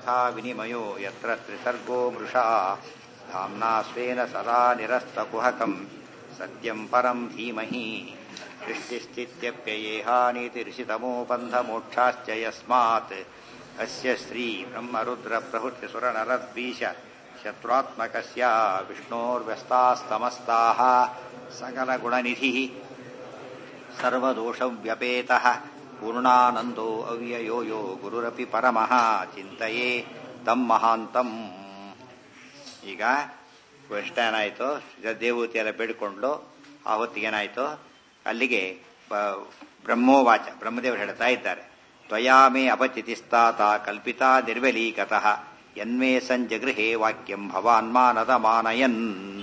यथा विनिमयो यत्र त्रिसर्गो मृषा धाम्ना स्वेन सदा निरस्तकुहकम् सत्यम् परम् धीमहि सृष्टिस्थित्यप्ययेहानीतिर्षितमोबन्धमोक्षाश्च यस्मात् अस्य श्रीब्रह्मरुद्रप्रभृतिसुरनरद्वीष शत्रुत्मकस्य विष्णोर्व्यस्तास्तमस्ताः सकलगुणनिधिः सर्वदोषव्यपेतः पूर्णानन्दो ಅವ್ಯಯೋ ಯೋ ಗುರುರಪಿ ಪರಮಃ ಚಿಂತೆಯೇ ತಮ್ಮ ಮಹಾಂತಂ ಈಗ ಇಷ್ಟ ಏನಾಯಿತು ದೇವೂತಿ ಎಲ್ಲ ಬೇಡಿಕೊಂಡು ಆ ಹೊತ್ತಿಗೆ ಏನಾಯಿತು ಅಲ್ಲಿಗೆ ಬ್ರಹ್ಮೋವಾಚ ಬ್ರಹ್ಮದೇವರು ಹೇಳ್ತಾ ಇದ್ದಾರೆ ತ್ವಯಾಮೇ ಅಪಚಿತಿಸ್ತಾತ ಕಲ್ಪಿತಾ ನಿರ್ವಲೀಕತಃ ಯನ್ಮೇ ಸಂಜಗೃಹೇ ವಾಕ್ಯಂ ಭವಾನ್ ಮಾನದ ಮಾನಯನ್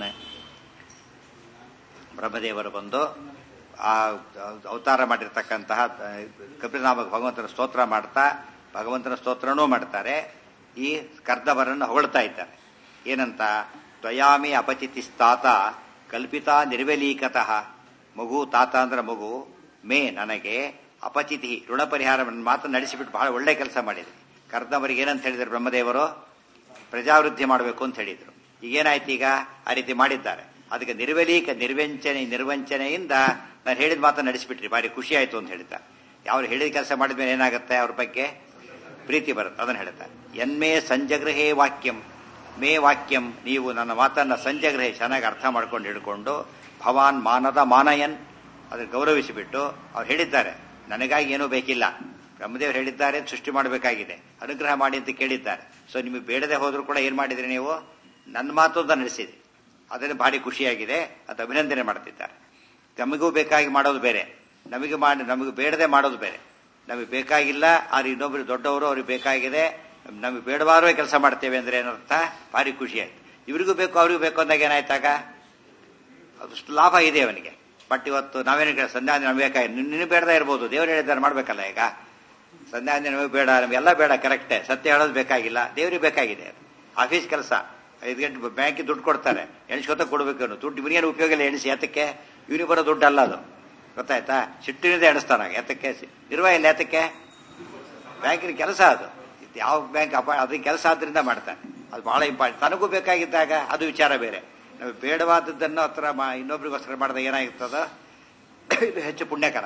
ಬ್ರಹ್ಮದೇವರು ಬಂದು ಆ ಅವತಾರ ಮಾಡಿರ್ತಕ್ಕಂತಹ ಕಪಿಲನಾಮಕ ಭಗವಂತನ ಸ್ತೋತ್ರ ಮಾಡ್ತಾ ಭಗವಂತನ ಸ್ತೋತ್ರನೂ ಮಾಡ್ತಾರೆ ಈ ಕರ್ದವರನ್ನು ಹೊಗಳ್ತಾ ಇದ್ದಾರೆ ಏನಂತ ತ್ವಯಾಮಿ ಅಪಚಿತಿಸ್ತಾತ ಕಲ್ಪಿತಾ ನಿರ್ವಲೀಕತಃ ಮಗು ತಾತ ಅಂದ್ರೆ ಮಗು ಮೇ ನನಗೆ ಅಪಚಿತಿ ಋಣ ಪರಿಹಾರ ಮಾತು ನಡೆಸಿಬಿಟ್ಟು ಬಹಳ ಒಳ್ಳೆ ಕೆಲಸ ಮಾಡಿದ್ರಿ ಕರ್ದವರಿಗೆ ಏನಂತ ಹೇಳಿದ್ರು ಬ್ರಹ್ಮದೇವರು ಪ್ರಜಾವೃದ್ಧಿ ಮಾಡಬೇಕು ಅಂತ ಹೇಳಿದ್ರು ಈಗೇನಾಯ್ತು ಈಗ ಆ ರೀತಿ ಮಾಡಿದ್ದಾರೆ ಅದಕ್ಕೆ ನಿರ್ವಲೀಕ ನಿರ್ವಂಚನೆ ನಿರ್ವಂಚನೆಯಿಂದ ನಾನು ಹೇಳಿದ ಮಾತನ್ನು ನಡೆಸಿಬಿಟ್ರಿ ಭಾರಿ ಖುಷಿ ಆಯ್ತು ಅಂತ ಹೇಳ್ತಾರೆ ಅವ್ರು ಹೇಳಿದ ಕೆಲಸ ಮಾಡಿದ್ಮೇಲೆ ಏನಾಗುತ್ತೆ ಅವ್ರ ಬಗ್ಗೆ ಪ್ರೀತಿ ಬರುತ್ತೆ ಅದನ್ನು ಹೇಳ್ತಾರೆ ಎನ್ಮೇ ಸಂಜಗ್ರಹೇ ವಾಕ್ಯಂ ಮೇ ವಾಕ್ಯಂ ನೀವು ನನ್ನ ಮಾತನ್ನ ಸಂಜಗ್ರಹೆ ಚೆನ್ನಾಗಿ ಅರ್ಥ ಮಾಡ್ಕೊಂಡು ಹಿಡ್ಕೊಂಡು ಭವಾನ್ ಮಾನದ ಮಾನಯನ್ ಅದ್ರ ಗೌರವಿಸಿಬಿಟ್ಟು ಅವ್ರು ಹೇಳಿದ್ದಾರೆ ನನಗಾಗಿ ಏನೂ ಬೇಕಿಲ್ಲ ಬ್ರಹ್ಮದೇವರು ಹೇಳಿದ್ದಾರೆ ಸೃಷ್ಟಿ ಮಾಡಬೇಕಾಗಿದೆ ಅನುಗ್ರಹ ಮಾಡಿ ಅಂತ ಕೇಳಿದ್ದಾರೆ ಸೊ ನಿಮಗೆ ಬೇಡದೆ ಹೋದ್ರೂ ಕೂಡ ಏನ್ ಮಾಡಿದ್ರಿ ನೀವು ನನ್ನ ಮಾತು ಅಂತ ನಡೆಸಿದ್ರಿ ಅದನ್ನು ಭಾರಿ ಖುಷಿಯಾಗಿದೆ ಅದು ಅಭಿನಂದನೆ ಮಾಡ್ತಿದ್ದಾರೆ ನಮಗೂ ಬೇಕಾಗಿ ಮಾಡೋದು ಬೇರೆ ನಮಗೆ ಮಾಡಿ ನಮಗೆ ಬೇಡದೆ ಮಾಡೋದು ಬೇರೆ ನಮಗೆ ಬೇಕಾಗಿಲ್ಲ ಆದ್ರೆ ಇನ್ನೊಬ್ರು ದೊಡ್ಡವರು ಅವ್ರಿಗೆ ಬೇಕಾಗಿದೆ ನಮಗೆ ಬೇಡವಾರೋ ಕೆಲಸ ಮಾಡ್ತೇವೆ ಅಂದ್ರೆ ಏನರ್ಥ ಭಾರಿ ಖುಷಿ ಆಯ್ತು ಇವ್ರಿಗೂ ಬೇಕು ಅವ್ರಿಗೂ ಬೇಕು ಅಂದಾಗ ಏನಾಯ್ತಾಗ ಅದಷ್ಟು ಲಾಭ ಇದೆ ಅವನಿಗೆ ಬಟ್ ಇವತ್ತು ನಾವೇನು ಸಂಧ್ಯಾವಂದನೆ ನಮ್ಗೆ ಬೇಕಾಗಿ ನಿನ್ನ ಬೇಡದೇ ಇರ್ಬೋದು ದೇವರು ಹೇಳಿದ್ದಾರೆ ಮಾಡ್ಬೇಕಲ್ಲ ಈಗ ಸಂಧ್ಯಾವಂದನೆ ನಮಗೆ ಬೇಡ ನಮಗೆಲ್ಲ ಬೇಡ ಕರೆಕ್ಟೇ ಸತ್ಯ ಹೇಳೋದು ಬೇಕಾಗಿಲ್ಲ ದೇವ್ರಿಗೆ ಬೇಕಾಗಿದೆ ಆಫೀಸ್ ಕೆಲಸ ಐದು ಗಂಟೆ ಬ್ಯಾಂಕಿಗೆ ದುಡ್ಡು ಕೊಡ್ತಾರೆ ಎಣಿಸ್ಕೊತ ಕೊಡ್ಬೇಕು ದುಡ್ಡು ಇವನಿಗೇನು ಉಪಯೋಗ ಇಲ್ಲ ಎಣಿಸಿ ಎತ್ತಕ್ಕೆ ಇವನಿಗೆ ಬರೋ ದುಡ್ಡು ಅಲ್ಲ ಅದು ಗೊತ್ತಾಯ್ತಾ ಸಿಟ್ಟಿನಿಂದ ಎಣಿಸ್ತಾನ ಎತ್ತಕ್ಕೆ ಇರುವ ಇಲ್ಲ ಎತ್ತಕ್ಕೆ ಬ್ಯಾಂಕಿನ ಕೆಲಸ ಅದು ಯಾವ ಬ್ಯಾಂಕ್ ಅಪ ಅದಕ್ಕೆ ಕೆಲಸ ಆದ್ರಿಂದ ಮಾಡ್ತಾನೆ ಅದು ಬಹಳ ಇಂಪಾರ್ಟೆಂಟ್ ತನಗೂ ಬೇಕಾಗಿದ್ದಾಗ ಅದು ವಿಚಾರ ಬೇರೆ ನಮಗೆ ಬೇಡವಾದದ್ದನ್ನು ಹತ್ರ ಇನ್ನೊಬ್ರಿಗೋಸ್ಕರ ಮಾಡಿದಾಗ ಏನಾಗಿರ್ತದ ಇದು ಹೆಚ್ಚು ಪುಣ್ಯಕರ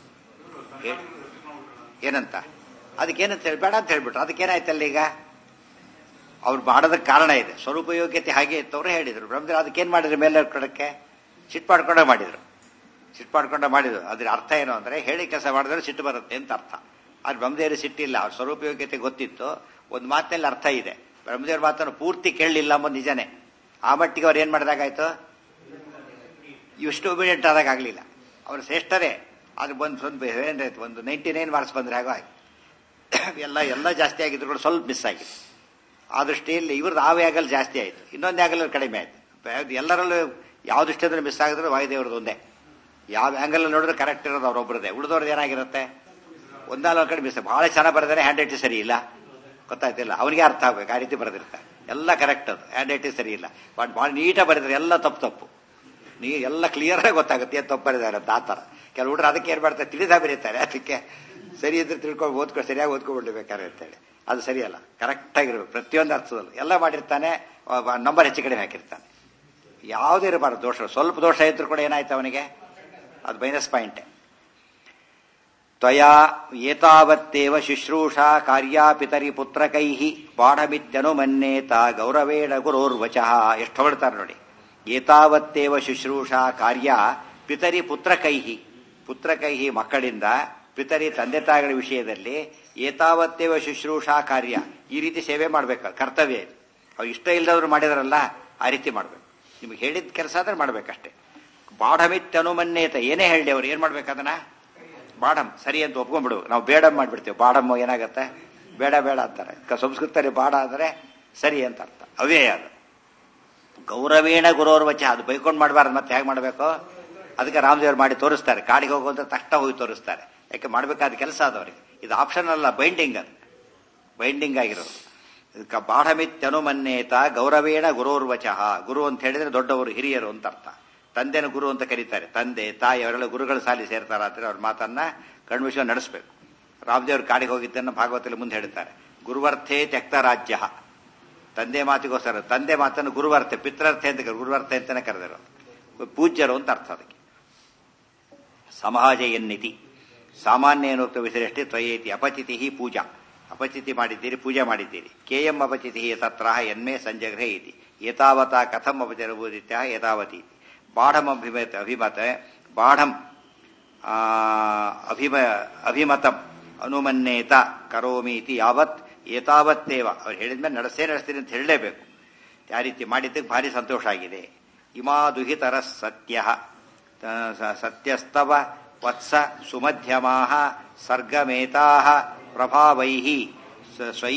ಏನಂತ ಅದಕ್ಕೇನಂತ ಹೇಳಿ ಬೇಡ ಅಂತ ಹೇಳ್ಬಿಟ್ರು ಅದಕ್ಕೇನಾಯ್ತಲ್ಲ ಈಗ ಅವ್ರು ಮಾಡೋದಕ್ಕೆ ಕಾರಣ ಇದೆ ಸ್ವರೂಪ ಯೋಗ್ಯತೆ ಹಾಗೆ ಇತ್ತವ್ರೆ ಹೇಳಿದ್ರು ಬ್ರಹ್ಮದೇವ್ ಅದಕ್ಕೇನ್ ಮಾಡಿದ್ರು ಮೇಲೆ ಕಡಕ್ಕೆ ಸಿಟ್ಟು ಮಾಡ್ಕೊಂಡೇ ಮಾಡಿದ್ರು ಸಿಟ್ಟು ಮಾಡ್ಕೊಂಡೇ ಮಾಡಿದ್ರು ಅದ್ರ ಅರ್ಥ ಏನು ಅಂದ್ರೆ ಹೇಳಿ ಕೆಲಸ ಮಾಡಿದ್ರೆ ಸಿಟ್ಟು ಬರುತ್ತೆ ಅಂತ ಅರ್ಥ ಆದ್ರೆ ಬ್ರಹ್ಮದೇವ್ರ ಸಿಟ್ಟಿಲ್ಲ ಅವ್ರ ಸ್ವರೂಪ ಯೋಗ್ಯತೆ ಗೊತ್ತಿತ್ತು ಒಂದು ಮಾತಿನಲ್ಲಿ ಅರ್ಥ ಇದೆ ಬ್ರಹ್ಮದೇವ್ರ ಮಾತನ್ನು ಪೂರ್ತಿ ಕೇಳಲಿಲ್ಲ ಅಂಬೋದು ನಿಜನೇ ಆ ಮಟ್ಟಿಗೆ ಅವ್ರು ಏನ್ ಮಾಡಿದಾಗಾಯ್ತು ಇಷ್ಟು ಒಬಿಡಿಯಂಟ್ ಆದಾಗ ಆಗ್ಲಿಲ್ಲ ಅವ್ರು ಶ್ರೇಷ್ಠರೇ ಆದ್ರೆ ಬಂದು ಸ್ವಲ್ಪ ಏನಾಯ್ತು ಒಂದು ನೈಂಟಿ ನೈನ್ ಮಾರ್ಕ್ಸ್ ಬಂದ್ರೆ ಹಾಗೋ ಆಯ್ತು ಎಲ್ಲ ಎಲ್ಲ ಜಾಸ್ತಿ ಆಗಿದ್ರು ಕೂಡ ಸ್ವಲ್ಪ ಮಿಸ್ ಆಗಿದೆ ಆ ದೃಷ್ಟಿಯಲ್ಲಿ ಇವ್ರದ್ದು ಆ ಆ್ಯಂಗಲ್ ಜಾಸ್ತಿ ಆಯಿತು ಇನ್ನೊಂದು ಆ್ಯಂಗಲ್ ಕಡಿಮೆ ಆಯ್ತು ಎಲ್ಲರಲ್ಲೂ ಯಾವ ದೃಷ್ಟಿಯಿಂದ ಮಿಸ್ ಆಗಿದ್ರೆ ವಾಯುದೇವ್ರದ್ದು ಒಂದೇ ಯಾವ ಆ್ಯಂಗಲ್ ನೋಡಿದ್ರೆ ಕರೆಕ್ಟ್ ಇರೋದು ಅವ್ರೊಬ್ಬರದೇ ಉಳಿದವ್ರದ್ದು ಏನಾಗಿರುತ್ತೆ ಒಂದಲ್ಲ ಒಂದು ಕಡೆ ಮಿಸ್ ಬಹಳ ಚೆನ್ನಾಗಿ ಬರೆದರೆ ಹ್ಯಾಂಡ್ ರೈಟಿಂಗ್ ಸರಿ ಇಲ್ಲ ಗೊತ್ತಾಯ್ತಿಲ್ಲ ಅವನಿಗೆ ಅರ್ಥ ಆಗ್ಬೇಕು ಆ ರೀತಿ ಬರೆದಿರ್ತಾರೆ ಎಲ್ಲ ಕರೆಕ್ಟ್ ಅದು ಹ್ಯಾಂಡ್ ರೈಟಿಂಗ್ ಸರಿ ಇಲ್ಲ ಬಟ್ ಭಾಳ ನೀಟಾಗಿ ಬರೆದ್ರೆ ಎಲ್ಲ ತಪ್ಪು ತಪ್ಪು ನೀ ಎಲ್ಲ ಕ್ಲಿಯರ್ ಆಗಿ ಗೊತ್ತಾಗುತ್ತೆ ಏನು ತಪ್ಪು ಬರೆದಾರೆ ಅಂತ ಆ ಥರ ಕೆಲವು ಹುಡುಗರು ಅದಕ್ಕೆ ಏನು ಮಾಡ್ತಾರೆ ತಿಳಿದ ಬರೀತಾರೆ ಅದಕ್ಕೆ ಸರಿ ಇದ್ರೆ ತಿಳ್ಕೊಂಡು ಓದ್ಕೊಂಡು ಸರಿಯಾಗಿ ಓದ್ಕೊಂಡ್ಬಿಡ್ಬೇಕಾರೆ ಅಂತೇಳಿ ಅದು ಸರಿಯಲ್ಲ ಕರೆಕ್ಟ್ ಆಗಿರ್ಬೇಕು ಪ್ರತಿಯೊಂದು ಅರ್ಥದಲ್ಲಿ ಎಲ್ಲ ಮಾಡಿರ್ತಾನೆ ನಂಬರ್ ಹೆಚ್ಚು ಕಡಿಮೆ ಹಾಕಿರ್ತಾನೆ ಯಾವುದೇ ಇರಬಾರ್ದು ದೋಷ ಸ್ವಲ್ಪ ದೋಷ ಇದ್ರು ಕೂಡ ಏನಾಯ್ತು ಅವನಿಗೆ ಅದು ಮೈನಸ್ ಪಾಯಿಂಟೇ ತ್ವಯಾ ಏತಾವತ್ತೇವ ಶುಶ್ರೂಷಾ ಕಾರ್ಯಾಪಿತರಿ ಪುತ್ರಕೈ ಬಾಢಮಿತ್ಯನುಮನ್ನೇತ ಗೌರವೇಣ ಗುರೋರ್ವಚಃ ಎಷ್ಟು ಹೊಡ್ತಾರೆ ನೋಡಿ ಏತಾವತ್ತೇವ ಶುಶ್ರೂಷಾ ಕಾರ್ಯ ಪಿತರಿ ಪುತ್ರಕೈ ಪುತ್ರಕೈ ಮಕ್ಕಳಿಂದ ಪಿತರಿ ತಂದೆ ತಾಯಿಗಳ ವಿಷಯದಲ್ಲಿ ಏತಾವತ್ತೇವ ಶುಶ್ರೂಷಾ ಕಾರ್ಯ ಈ ರೀತಿ ಸೇವೆ ಮಾಡ್ಬೇಕು ಕರ್ತವ್ಯ ಇದು ಅವ್ರು ಇಷ್ಟ ಇಲ್ಲದವ್ರು ಮಾಡಿದಾರಲ್ಲ ಆ ರೀತಿ ಮಾಡ್ಬೇಕು ನಿಮ್ಗೆ ಹೇಳಿದ ಕೆಲಸ ಆದ್ರೆ ಮಾಡ್ಬೇಕಷ್ಟೇ ಬಾಢಮಿತ್ ಅನುಮನ್ನೇತ ಏನೇ ಹೇಳಿ ಅವ್ರು ಏನ್ ಮಾಡ್ಬೇಕದನ್ನ ಬಾಡಮ್ ಸರಿ ಅಂತ ಒಪ್ಕೊಂಡ್ಬಿಡು ನಾವು ಬೇಡ ಮಾಡ್ಬಿಡ್ತೀವಿ ಬಾಡಮ್ ಏನಾಗತ್ತೆ ಬೇಡ ಬೇಡ ಅಂತಾರೆ ಸಂಸ್ಕೃತದಲ್ಲಿ ಬಾಡ ಅಂದ್ರೆ ಸರಿ ಅಂತ ಅರ್ಥ ಅವೇ ಅದು ಗೌರವೇಣ ಗುರೋರ್ವಚ ಅದು ಬೈಕೊಂಡು ಮಾಡಬಾರ್ದು ಮತ್ತೆ ಹೇಗೆ ಮಾಡಬೇಕು ಅದಕ್ಕೆ ರಾಮದೇವ್ರು ಮಾಡಿ ತೋರಿಸ್ತಾರೆ ಕಾಡಿಗೆ ಹೋಗುವಂತ ತಕ್ಷಣ ಹೋಗಿ ತೋರಿಸ್ತಾರೆ ಯಾಕೆ ಮಾಡಬೇಕಾದ ಕೆಲಸ ಅದು ಅವರಿಗೆ ಇದು ಆಪ್ಷನ್ ಅಲ್ಲ ಬೈಂಡಿಂಗ್ ಅದು ಬೈಂಡಿಂಗ್ ಆಗಿರೋದು ಬಾಢಮಿತ್ಯನುಮನ್ನೇತ ಗೌರವೇಣ ಗುರೋರ್ವಚಃ ಗುರು ಅಂತ ಹೇಳಿದ್ರೆ ದೊಡ್ಡವರು ಹಿರಿಯರು ಅಂತ ಅರ್ಥ ತಂದೆನ ಗುರು ಅಂತ ಕರೀತಾರೆ ತಂದೆ ತಾಯಿ ಅವರೆಲ್ಲ ಗುರುಗಳ ಸಾಲಿ ಸೇರ್ತಾರ ಅಂತ ಅವ್ರ ಮಾತನ್ನ ಕಣ್ವಿಷ ನಡೆಸಬೇಕು ರಾಮದೇವ್ರ ಕಾಡಿಗೆ ಹೋಗಿದ್ದನ್ನು ಭಾಗವತಲ್ಲಿ ಮುಂದೆ ಹೇಳ್ತಾರೆ ಗುರುವರ್ಥೇ ತ್ಯಕ್ತ ರಾಜ್ಯ ತಂದೆ ಮಾತಿಗೋಸ್ಕರ ತಂದೆ ಮಾತನ್ನು ಗುರುವರ್ತೆ ಪಿತ್ರರ್ಥೆ ಅಂತ ಕರೆ- ಗುರುವರ್ಥೆ ಅಂತಾನೆ ಕರೆದರು ಪೂಜ್ಯರು ಅಂತ ಅರ್ಥ ಅದಕ್ಕೆ ಸಮಾಜ ಎನ್ನಿತಿ ಸಾಮಾನ್ಯ ಏನೋಕ್ತ ವಿಸರಷ್ಟೇ ತ್ವಯೇತಿ ಅಪಚಿತಿ ಪೂಜಾ ಅಪಚಿತಿ ಮಾಡಿದ್ದೀರಿ ಪೂಜೆ ಮಾಡಿದ್ದೀರಿ ಕೇಯಂ ಅಪಚಿತಿ ತತ್ರ ಎನ್ಮೇ ಸಂಜಗ್ರಹ ಇತಿ ಏತಾವತಾ ಕಥಂ ಅಪಚರಭೂದಿತ್ಯ ಏತಾವತಿ ಇತಿ. ಬಾಢಂ ಅಭಿಮತ ಅಭಿಮತ ಬಾಢಂ ಆ, ಅಭಿಮ ಅಭಿಮತಂ ಅನುಮನ್ನೇತ ಕರೋಮಿ ಇತಿ ಯಾವತ್ ಏತಾವತ್ತೇವ ಅವ್ರು ಹೇಳಿದ್ಮೇಲೆ ನಡೆಸೇ ನಡೆಸ್ತೀನಿ ಅಂತ ಹೇಳಲೇಬೇಕು ಆ ರೀತಿ ಮಾಡಿದ್ದಕ್ಕೆ ಭಾರಿ ಸಂತೋಷ ಆಗಿದೆ ಇಮಾ ದುಹಿತರ ಸತ್ಯ ಸತ್ಯಸ್ತವ ವತ್ಸ ಸುಮಧ್ಯಮಾ ಸರ್ಗಮೇತಾ ಪ್ರಭಾವೈ ಸ್ವೈ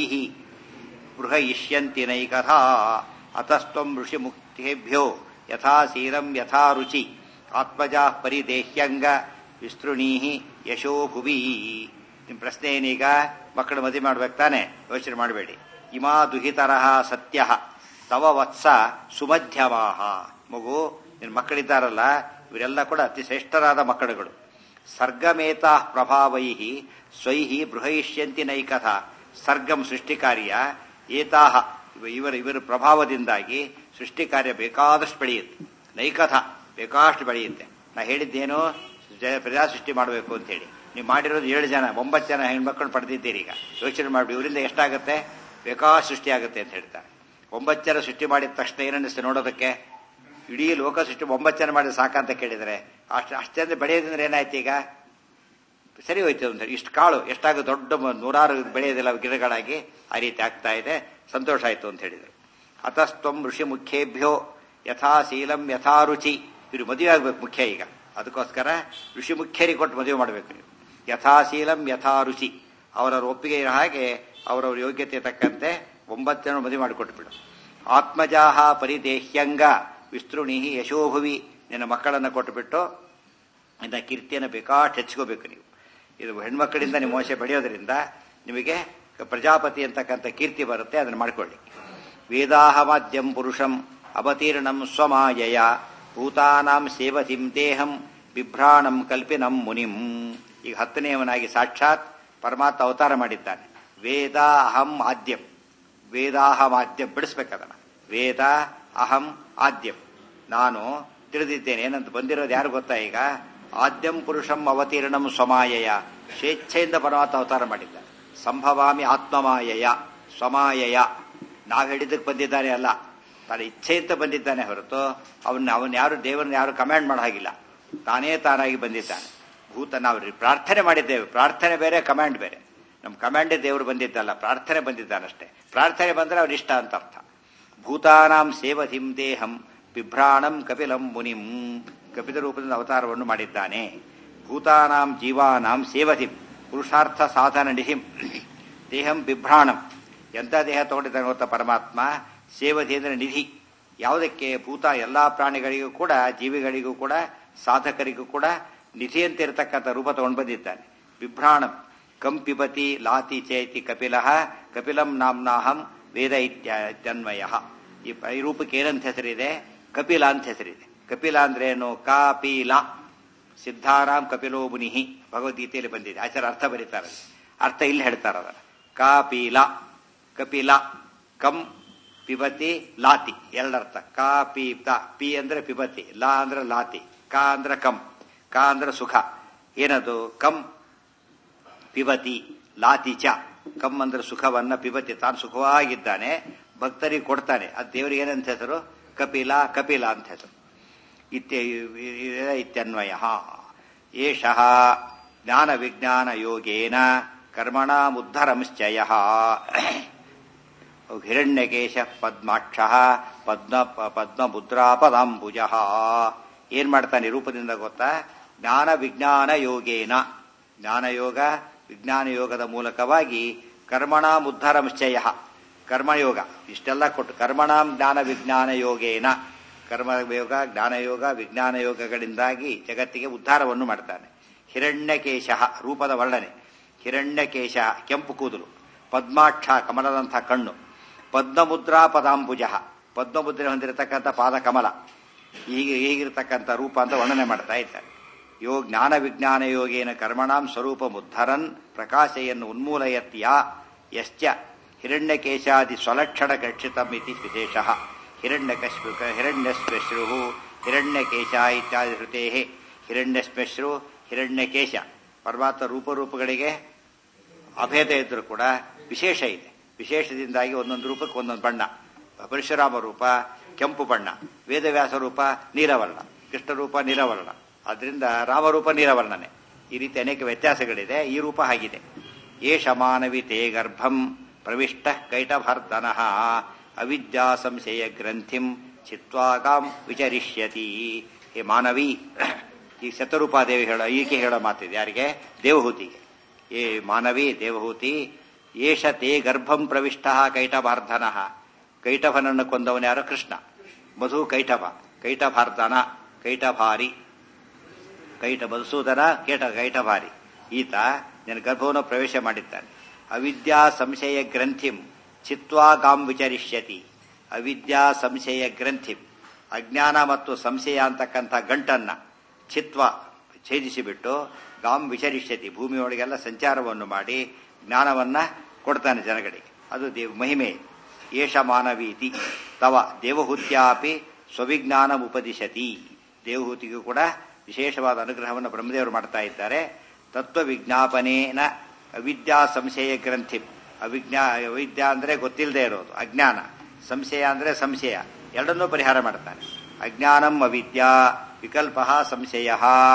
ಬೃಹಯಿಷ್ಯಂತಿ ನೈಕಥಾ ಅತಸ್ತ್ವಂ ಋಷಿ ಮುಕ್ತೇಭ್ಯೋ ಯಥಾ ಶೀಲಂ ಯಥಾ ರುಚಿ ಆತ್ಮಜಾ ಪರಿದೇಹ್ಯಂಗ ವಿಸ್ತೃಣೀಹಿ ಯಶೋ ಭುವಿ ನಿಮ್ಮ ಪ್ರಶ್ನೆ ಏನೀಗ ಮಕ್ಕಳು ಮದುವೆ ಮಾಡ್ಬೇಕು ತಾನೆ ಯೋಚನೆ ಮಾಡಬೇಡಿ ಇಮಾ ದುಹಿತರಃ ಸತ್ಯ ತವ ವತ್ಸ ಸುಮಧ್ಯಮಾಹ ಮಗು ನಿನ್ನ ಮಕ್ಕಳಿದ್ದಾರಲ್ಲ ಇವರೆಲ್ಲ ಕೂಡ ಅತಿ ಶ್ರೇಷ್ಠರಾದ ಮಕ್ಕಳುಗಳು ಸರ್ಗಮೇತಾ ಪ್ರಭಾವೈ ಸ್ವೈಹಿ ಬೃಹಯಿಷ್ಯಂತಿ ನೈಕಥ ಸರ್ಗಂ ಸೃಷ್ಟಿ ಕಾರ್ಯ ಏತಾಹ ಇವ- ಇವರ ಇವರ ಪ್ರಭಾವದಿಂದಾಗಿ ಸೃಷ್ಟಿ ಕಾರ್ಯ ಬೇಕಾದಷ್ಟು ಬೆಳೆಯುತ್ತೆ ನೈಕಥ ಬೇಕಾಷ್ಟು ಬೆಳೆಯುತ್ತೆ ನಾ ಹೇಳಿದ್ದೇನು ಜ- ಪ್ರಜಾ ಸೃಷ್ಟಿ ಮಾಡಬೇಕು ಅಂತ ಹೇಳಿ ನೀವು ಮಾಡಿರೋದು ಏಳು ಜನ ಒಂಬತ್ತು ಜನ ಹೆಣ್ಮಕ್ಳು ಪಡೆದಿದ್ದೀರಿ ಈಗ ಯೋಚನೆ ಮಾಡಿ ಇವರಿಂದ ಎಷ್ಟಾಗುತ್ತೆ ಬೇಕಾಷ್ಟು ಸೃಷ್ಟಿ ಆಗುತ್ತೆ ಅಂತ ಹೇಳ್ತಾರೆ ಒಂಬತ್ತು ಜನ ಸೃಷ್ಟಿ ಮಾಡಿದ ತಕ್ಷಣ ಏನನ್ನಿಸ್ತು ನೋಡೋದಕ್ಕೆ ಇಡೀ ಲೋಕ ಸೃಷ್ಟಿ ಒಂಬತ್ತು ಜನ ಮಾಡಿದ್ರೆ ಸಾಕಂತ ಕೇಳಿದರೆ ಅಷ್ಟು ಅಷ್ಟೇ ಬೆಳೆಯೋದಂದ್ರೆ ಏನಾಯ್ತು ಈಗ ಸರಿ ಹೋಯ್ತು ಅಂತ ಇಷ್ಟು ಕಾಳು ಎಷ್ಟಾಗ ದೊಡ್ಡ ಮ- ನೂರಾರು ಬೆಳೆಯೋದಿಲ್ಲ ಗಿಡಗಳಾಗಿ ಆ ರೀತಿ ಆಗ್ತಾ ಇದೆ ಸಂತೋಷ ಆಯ್ತು ಅಂತ ಹೇಳಿದರು ಅತಸ್ತ್ವಂ ಋಷಿ ಮುಖ್ಯೇಭ್ಯೋ ಯಥಾ ಶೀಲಂ ಯಥಾ ರುಚಿ ಇವರು ಮದುವೆ ಆಗ್ಬೇಕು ಮುಖ್ಯ ಈಗ ಅದಕ್ಕೋಸ್ಕರ ಋಷಿ ಮುಖ್ಯರಿಗೆ ಕೊಟ್ಟು ಮದುವೆ ಮಾಡಬೇಕು ನೀವು ಯಥಾಶೀಲಂ ಯಥಾ ರುಚಿ ಅವರವರ ಒಪ್ಪಿಗೆ ಇರೋ ಹಾಗೆ ಅವರವರ ಯೋಗ್ಯತೆ ತಕ್ಕಂತೆ ಒಂಬತ್ತು ಜನ ಮದುವೆ ಮಾಡಿಕೊಟ್ಬಿಡು ಆತ್ಮಜಾಹ ಪರಿದೇಹ್ಯಂಗ ವಿಸ್ತೃಣಿ ಯಶೋಭುವಿ ನಿನ್ನ ಮಕ್ಕಳನ್ನು ಕೊಟ್ಟುಬಿಟ್ಟು ಇಂಥ ಕೀರ್ತಿಯನ್ನು ಬೇಕಾಷ್ಟು ಹೆಚ್ಚಿಕೋಬೇಕು ನೀವು ಇದು ಹೆಣ್ಮಕ್ಕಳಿಂದ ನಿಮ್ಮ ಮೋಸ ಬೆಳೆಯೋದ್ರಿಂದ ನಿಮಗೆ ಪ್ರಜಾಪತಿ ಅಂತಕ್ಕಂಥ ಕೀರ್ತಿ ಬರುತ್ತೆ ಅದನ್ನು ಮಾಡ್ಕೊಳ್ಳಿ ವೇದಾಹವಾದ್ಯಂ ಪುರುಷಂ ಅವತೀರ್ಣಂ ಸ್ವಮಾಯಯ ಭೂತಾನಾಂ ಸೇವತಿಂ ದೇಹಂ ಬಿಭ್ರಾಣಂ ಕಲ್ಪಿನಂ ಮುನಿಂ ಈಗ ಹತ್ತನೆಯವನಾಗಿ ಸಾಕ್ಷಾತ್ ಪರಮಾತ್ಮ ಅವತಾರ ಮಾಡಿದ್ದಾನೆ ವೇದ ಅಹಂ ಆದ್ಯಂ ವೇದಾಹಂ ಆದ್ಯಂ ಬಿಡಿಸ್ಬೇಕದನ್ನ ವೇದ ಅಹಂ ಆದ್ಯಂ ನಾನು ತಿಳಿದಿದ್ದೇನೆ ಏನಂತ ಬಂದಿರೋದು ಯಾರು ಗೊತ್ತಾ ಈಗ ಆದ್ಯಂ ಪುರುಷಂ ಅವತೀರ್ಣಂ ಸ್ವಮಾಯಯ ಸ್ವೇಚ್ಛೆಯಿಂದ ಪರಮಾತ್ಮ ಅವತಾರ ಮಾಡಿದ್ದ ಸಂಭವಾಮಿ ಆತ್ಮಮಾಯಯ ಸ್ವಮಾಯಯ ನಾವು ಹೇಳಿದ್ದಕ್ಕೆ ಬಂದಿದ್ದಾನೆ ಅಲ್ಲ ತನ್ನ ಇಚ್ಛೆಯಿಂದ ಬಂದಿದ್ದಾನೆ ಹೊರತು ಅವನ್ನ ಅವನ್ ಯಾರು ದೇವರನ್ನ ಯಾರು ಕಮಾಂಡ್ ಮಾಡೋ ಹಾಗಿಲ್ಲ ತಾನೇ ತಾನಾಗಿ ಬಂದಿದ್ದಾನೆ ಭೂತ ನಾವು ಪ್ರಾರ್ಥನೆ ಮಾಡಿದ್ದೇವೆ ಪ್ರಾರ್ಥನೆ ಬೇರೆ ಕಮಾಂಡ್ ಬೇರೆ ನಮ್ಮ ಕಮಾಂಡೇ ದೇವರು ಬಂದಿದ್ದಲ್ಲ ಪ್ರಾರ್ಥನೆ ಬಂದಿದ್ದಾನಷ್ಟೇ ಪ್ರಾರ್ಥನೆ ಬಂದ್ರೆ ಅವ್ರ ಇಷ್ಟ ಅಂತ ಅರ್ಥ ಭೂತಾನಾಂ ಸೇವತಿಂ ದೇಹಂ ಬಿಭ್ರಾಣಂ ಕಪಿಲಂ ಮುನಿಂ ಕಪಿಲ ರೂಪದಿಂದ ಅವತಾರವನ್ನು ಮಾಡಿದ್ದಾನೆ ಭೂತಾನಾಂ ಜೀವಾನಾಂ ಸೇವತಿಂ ಪುರುಷಾರ್ಥ ಸಾಧನ ನಿಹಿಂ ದೇಹಂ ಬಿಭ್ರಾಣಂ ಎಂಥ ದೇಹ ತಗೊಂಡಿದ್ದಾನೆ ಗೊತ್ತಾ ಪರಮಾತ್ಮ ಸೇವತಿ ಅಂದರೆ ನಿಧಿ ಯಾವುದಕ್ಕೆ ಭೂತ ಎಲ್ಲಾ ಪ್ರಾಣಿಗಳಿಗೂ ಕೂಡ ಜೀವಿಗಳಿಗೂ ಕೂಡ ಸಾಧಕರಿಗೂ ಕೂಡ ನಿಧಿಯಂತೆ ಇರತಕ್ಕಂಥ ರೂಪ ತಗೊಂಡು ಬಂದಿದ್ದಾನೆ ಬಿಭ್ರಾಣಂ ಕಂಪಿಬತಿ ಲಾತಿ ಚೇತಿ ಕಪಿಲ ಕಪಿಲಂ ನಾಮ್ನಾಹಂ ವೇದ ಇತ್ಯನ್ವಯ ಈ ಪ- ಈ ರೂಪಕ್ಕೆ ಏನಂತ ಹೆಸರಿದೆ ಕಪಿಲ ಅಂತ ಹೆಸರಿದೆ ಕಪಿಲ ಅಂದ್ರೆ ಏನು ಕಾಪಿಲ ಸಿದ್ಧಾರಾಮ್ ಕಪಿಲೋ ಮುನಿಹಿ ಭಗವದ್ಗೀತೆಯಲ್ಲಿ ಬಂದಿದೆ ಆಚಾರ ಅರ್ಥ ಬರೀತಾರೆ ಅರ್ಥ ಇಲ್ಲಿ ಹೇಳ್ತಾರೆ ಅದರ ಕಾಪಿಲ ಕಪಿಲ ಕಂ ಪಿಬತಿ ಲಾತಿ ಎರಡರ್ಥ ಕಾ ಪಿ ತ ಪಿ ಅಂದ್ರೆ ಪಿಬತಿ ಲಾ ಅಂದ್ರೆ ಲಾತಿ ಕಾ ಅಂದ್ರೆ ಕಂ ಕಾ ಅಂದ್ರೆ ಸುಖ ಏನದು ಕಂ ಪಿಬತಿ ಲಾತಿ ಚ ಕಂ ಅಂದ್ರೆ ಸುಖವನ್ನ ಪಿಬತಿ ತಾನು ಸುಖವಾಗಿದ್ದಾನೆ ಭಕ್ತರಿಗೆ ಕೊಡ್ತಾನೆ ಅದು ದೇವರಿಗೆ ಏನಂತ ಹೆಸರು ಕಪಿಲ ಕಪಿಲ ಅಂತ ಹೆಸರು ಇತ್ಯ ಇತ್ಯನ್ವಯ ಏಷಃ ಜ್ಞಾನ ವಿಜ್ಞಾನ ಯೋಗೇನ ಕರ್ಮಣಾಮುದ್ಧರಂಶ್ಚಯ ಹಿರಣ್ಯಕೇಶ ಪದ್ಮಾಕ್ಷ ಪದ್ಮ ಪದ್ಮಬುದ್ರಾ ಪದಾಂಬುಜ ಏನ್ ಮಾಡ್ತಾನೆ ಈ ರೂಪದಿಂದ ಗೊತ್ತಾ ಜ್ಞಾನ ವಿಜ್ಞಾನ ಯೋಗೇನ ಜ್ಞಾನಯೋಗ ವಿಜ್ಞಾನ ಯೋಗದ ಮೂಲಕವಾಗಿ ಕರ್ಮಣಾಂ ಉದ್ಧಾರಂಶ್ಚಯ ಕರ್ಮಯೋಗ ಇಷ್ಟೆಲ್ಲ ಕೊಟ್ಟು ಕರ್ಮಣಾಂ ಜ್ಞಾನ ವಿಜ್ಞಾನ ಯೋಗೇನ ಕರ್ಮಯೋಗ ಜ್ಞಾನಯೋಗ ವಿಜ್ಞಾನ ಯೋಗಗಳಿಂದಾಗಿ ಜಗತ್ತಿಗೆ ಉದ್ಧಾರವನ್ನು ಮಾಡ್ತಾನೆ ಹಿರಣ್ಯಕೇಶ ರೂಪದ ವರ್ಣನೆ ಹಿರಣ್ಯಕೇಶ ಕೆಂಪು ಕೂದಲು ಪದ್ಮಾಕ್ಷ ಕಮಲದಂಥ ಕಣ್ಣು ಪದ್ಮಮುದ್ರಾ ಪದಾಂಬುಜ ಪದ್ಮಮುದ್ರೆ ಹೊಂದಿರತಕ್ಕಂಥ ಪಾದ ಕಮಲ ಹೀಗೆ ಹೀಗಿರತಕ್ಕಂಥ ರೂಪ ಅಂತ ವರ್ಣನೆ ಮಾಡ್ತಾ ಇದ್ದಾರೆ ಯೋ ಜ್ಞಾನ ವಿಜ್ಞಾನ ಯೋಗೇನ ಕರ್ಮಣಾಂ ಸ್ವರೂಪ ಮುದ್ಧರನ್ ಪ್ರಕಾಶೆಯನ್ನು ಉನ್ಮೂಲಯತ್ಯ ಯಶ್ಚ ಹಿರಣ್ಯಕೇಶಾದಿ ಸ್ವಲಕ್ಷಣ ಕಕ್ಷಿತಂ ಇತಿ ವಿಶೇಷ ಹಿರಣ್ಯಕಶ್ಮು ಹಿರಣ್ಯಶ್ಮಶ್ರು ಹಿರಣ್ಯಕೇಶ ಇತ್ಯಾದಿ ಶ್ರುತೇ ಹಿರಣ್ಯಶ್ಮಶ್ರು ಹಿರಣ್ಯಕೇಶ ಪರಮಾತ್ಮ ರೂಪರೂಪಗಳಿಗೆ ಅಭೇದ ಇದ್ರೂ ಕೂಡ ವಿಶೇಷ ಇದೆ ವಿಶೇಷದಿಂದಾಗಿ ಒಂದೊಂದು ರೂಪಕ್ಕೆ ಒಂದೊಂದು ಬಣ್ಣ ಪರಶುರಾಮ ರೂಪ ಕೆಂಪು ಬಣ್ಣ ವೇದವ್ಯಾಸ ರೂಪ ನೀಲವರ್ಣ ಕೃಷ್ಣ ರೂಪ ನೀಲವರ್ಣ ಆದ್ರಿಂದ ರಾಮರೂಪ ನೀಲವರ್ಣನೆ ಈ ರೀತಿ ಅನೇಕ ವ್ಯತ್ಯಾಸಗಳಿದೆ ಈ ರೂಪ ಹಾಗಿದೆ ಏಷ ಮಾನವಿ ತೇ ಗರ್ಭಂ ಪ್ರವಿಷ್ಟ ಕೈಟಭರ್ಧನ ಅವಿದ್ಯಾ ಸಂಶಯ ಗ್ರಂಥಿಂ ಚಿತ್ವಾಗಾಂ ವಿಚರಿಷ್ಯತಿ ಹೇ ಮಾನವಿ ಈ ಶತರೂಪಾದೇವಿ ಹೇಳೋ ಈಕೆ ಹೇಳೋ ಮಾತಿದೆ ಯಾರಿಗೆ ದೇವಹೂತಿಗೆ ಏ ಮಾನವಿ ದೇವಹೂತಿ ಏಷ ತೇ ಗರ್ಭಂ ಪ್ರವಿಷ್ಟ ಕೈಟಭಾರ್ಧನ ಕೈಟಭನನ್ನು ಕೊಂದವನು ಯಾರು ಕೃಷ್ಣ ಮಧು ಕೈಟಭ ಕೈಟಭಾರ್ಧನ ಕೈಟಭಾರಿ ಕೈಟ ಮಧುಸೂದನ ಕೇಟ ಕೈಟಭಾರಿ ಈತ ನನ್ನ ಗರ್ಭವನ್ನು ಪ್ರವೇಶ ಮಾಡಿದ್ದಾನೆ ಅವಿದ್ಯಾ ಸಂಶಯ ಗ್ರಂಥಿಂ ಚಿತ್ವಾ ಗಾಂ ವಿಚರಿಷ್ಯತಿ ಅವಿದ್ಯಾ ಸಂಶಯ ಗ್ರಂಥಿಂ ಅಜ್ಞಾನ ಮತ್ತು ಸಂಶಯ ಅಂತಕ್ಕಂಥ ಗಂಟನ್ನ ಚಿತ್ವ ಛೇದಿಸಿಬಿಟ್ಟು ಗಾಂ ವಿಚರಿಷ್ಯತಿ ಭೂಮಿಯೊಳಗೆಲ್ಲ ಸಂಚಾರವನ್ನು ಮಾಡಿ ಜ್ಞಾನವನ್ನ ಕೊಡ್ತಾನೆ ಜನಗಳಿಗೆ ಅದು ದೇವ್ ಮಹಿಮೆ ಏಷ ಮಾನವೀತಿ ತವ ದೇವಹೂತ್ಯಾಪಿ ಸ್ವವಿಜ್ಞಾನ ಉಪದಿಶತಿ ದೇವಹೂತಿಗೂ ಕೂಡ ವಿಶೇಷವಾದ ಅನುಗ್ರಹವನ್ನು ಬ್ರಹ್ಮದೇವರು ಮಾಡ್ತಾ ಇದ್ದಾರೆ ತತ್ವ ವಿಜ್ಞಾಪನೇನ ಅವಿದ್ಯಾ ಸಂಶಯ ಗ್ರಂಥಿ ಅವಿಜ್ಞಾ ಅವಿದ್ಯಾ ಅಂದ್ರೆ ಗೊತ್ತಿಲ್ಲದೆ ಇರೋದು ಅಜ್ಞಾನ ಸಂಶಯ ಅಂದ್ರೆ ಸಂಶಯ ಎರಡನ್ನೂ ಪರಿಹಾರ ಮಾಡ್ತಾನೆ ಅಜ್ಞಾನಂ ಅವಿದ್ಯಾ ವಿಕಲ್ಪ ಸಂಶಯ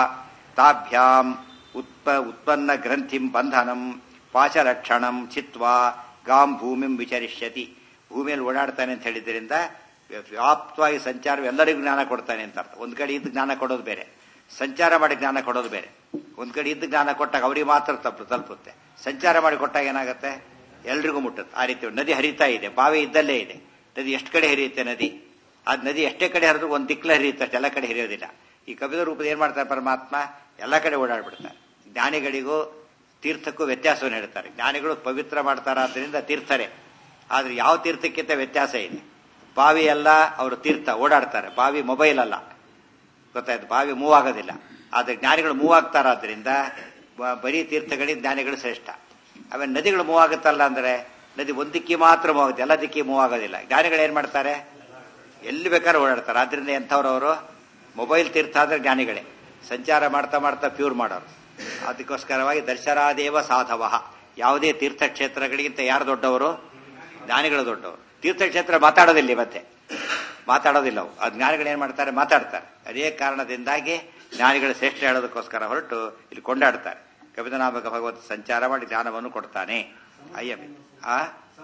ತಾಭ್ಯಾಂ ಉತ್ಪ ಉತ್ಪನ್ನ ಗ್ರಂಥಿಂ ಬಂಧನಂ ಪಾಚಲಕ್ಷಣಂ ಚಿತ್ವಾ ಗಾಂ ಭೂಮಿಂ ವಿಚರಿಷ್ಯತಿ ಭೂಮಿಯಲ್ಲಿ ಓಡಾಡ್ತಾನೆ ಅಂತ ಹೇಳಿದ್ರಿಂದ ವ್ಯಾಪ್ತವಾಗಿ ಸಂಚಾರ ಎಲ್ಲರಿಗೂ ಜ್ಞಾನ ಕೊಡ್ತಾನೆ ಅಂತ ಅರ್ಥ ಒಂದ್ ಕಡೆ ಇದ್ದು ಜ್ಞಾನ ಕೊಡೋದು ಬೇರೆ ಸಂಚಾರ ಮಾಡಿ ಜ್ಞಾನ ಕೊಡೋದು ಬೇರೆ ಒಂದ್ ಕಡೆ ಇದ್ದು ಜ್ಞಾನ ಕೊಟ್ಟಾಗ ಅವರಿಗೆ ಮಾತ್ರ ತಪ್ಪು ತಲುಪುತ್ತೆ ಸಂಚಾರ ಮಾಡಿ ಕೊಟ್ಟಾಗ ಏನಾಗುತ್ತೆ ಎಲ್ರಿಗೂ ಮುಟ್ಟುತ್ತೆ ಆ ರೀತಿ ನದಿ ಹರಿತಾ ಇದೆ ಬಾವಿ ಇದ್ದಲ್ಲೇ ಇದೆ ನದಿ ಎಷ್ಟು ಕಡೆ ಹರಿಯುತ್ತೆ ನದಿ ಆ ನದಿ ಎಷ್ಟೇ ಕಡೆ ಹರಿದ್ರು ಒಂದ್ ದಿಕ್ಲ ಹರಿಯುತ್ತೆ ಅಷ್ಟೇ ಎಲ್ಲ ಕಡೆ ಹರಿಯೋದಿಲ್ಲ ಈ ಕಪಿಲ ರೂಪದ ಏನ್ ಮಾಡ್ತಾರೆ ಪರಮಾತ್ಮ ಎಲ್ಲ ಕಡೆ ಓಡಾಡ್ಬಿಡ್ತಾರೆ ಜ್ಞಾನಿಗಳಿಗೂ ತೀರ್ಥಕ್ಕೂ ವ್ಯತ್ಯಾಸವನ್ನು ಹೇಳ್ತಾರೆ ಜ್ಞಾನಿಗಳು ಪವಿತ್ರ ಮಾಡ್ತಾರ ಆದ್ದರಿಂದ ತೀರ್ಥರೇ ಆದ್ರೆ ಯಾವ ತೀರ್ಥಕ್ಕಿಂತ ವ್ಯತ್ಯಾಸ ಇದೆ ಬಾವಿ ಎಲ್ಲ ಅವರು ತೀರ್ಥ ಓಡಾಡ್ತಾರೆ ಬಾವಿ ಮೊಬೈಲ್ ಅಲ್ಲ ಗೊತ್ತಾಯ್ತು ಬಾವಿ ಮೂವ್ ಆಗೋದಿಲ್ಲ ಆದ್ರೆ ಜ್ಞಾನಿಗಳು ಮೂವ್ ಆಗ್ತಾರಾದ್ರಿಂದ ಬ- ಬರೀ ತೀರ್ಥಗಳಿಗೆ ಜ್ಞಾನಿಗಳು ಶ್ರೇಷ್ಠ ಆಮೇಲೆ ನದಿಗಳು ಮೂವ್ ಆಗುತ್ತಲ್ಲ ಅಂದ್ರೆ ನದಿ ಒಂದ್ ದಿಕ್ಕಿ ಮಾತ್ರ ಮೂವ್ ಆಗುತ್ತೆ ಎಲ್ಲ ದಿಕ್ಕಿ ಮೂವ್ ಆಗೋದಿಲ್ಲ ಜ್ಞಾನಿಗಳು ಏನ್ ಮಾಡ್ತಾರೆ ಎಲ್ಲಿ ಬೇಕಾದ್ರೂ ಓಡಾಡ್ತಾರೆ ಆದ್ರಿಂದ ಎಂಥವ್ರವರು ಮೊಬೈಲ್ ತೀರ್ಥ ಅಂದ್ರೆ ಜ್ಞಾನಿಗಳೇ ಸಂಚಾರ ಮಾಡ್ತಾ ಮಾಡ್ತಾ ಪ್ಯೂರ್ ಮಾಡೋರು ಅದಕ್ಕೋಸ್ಕರವಾಗಿ ದರ್ಶರಾದೇವ ಸಾಧವ ಯಾವುದೇ ತೀರ್ಥಕ್ಷೇತ್ರಗಳಿಗಿಂತ ಯಾರು ದೊಡ್ಡವರು ಜ್ಞಾನಿಗಳು ದೊಡ್ಡವರು ತೀರ್ಥಕ್ಷೇತ್ರ ಮಾತಾಡೋದಿಲ್ಲ ಮತ್ತೆ ಮಾತಾಡೋದಿಲ್ಲ ಅವು ಆ ಜ್ಞಾನಿಗಳು ಏನ್ ಮಾಡ್ತಾರೆ ಮಾತಾಡ್ತಾರೆ ಅದೇ ಕಾರಣದಿಂದಾಗಿ ಜ್ಞಾನಿಗಳು ಶ್ರೇಷ್ಠ ಹೇಳೋದಕ್ಕೋಸ್ಕರ ಹೊರಟು ಇಲ್ಲಿ ಕೊಂಡಾಡ್ತಾರೆ ಕವಿತನಾಮಕ ಭಗವತ್ ಸಂಚಾರ ಮಾಡಿ ಜ್ಞಾನವನ್ನು ಕೊಡ್ತಾನೆ ಅಯ್ಯಮಿ ಆ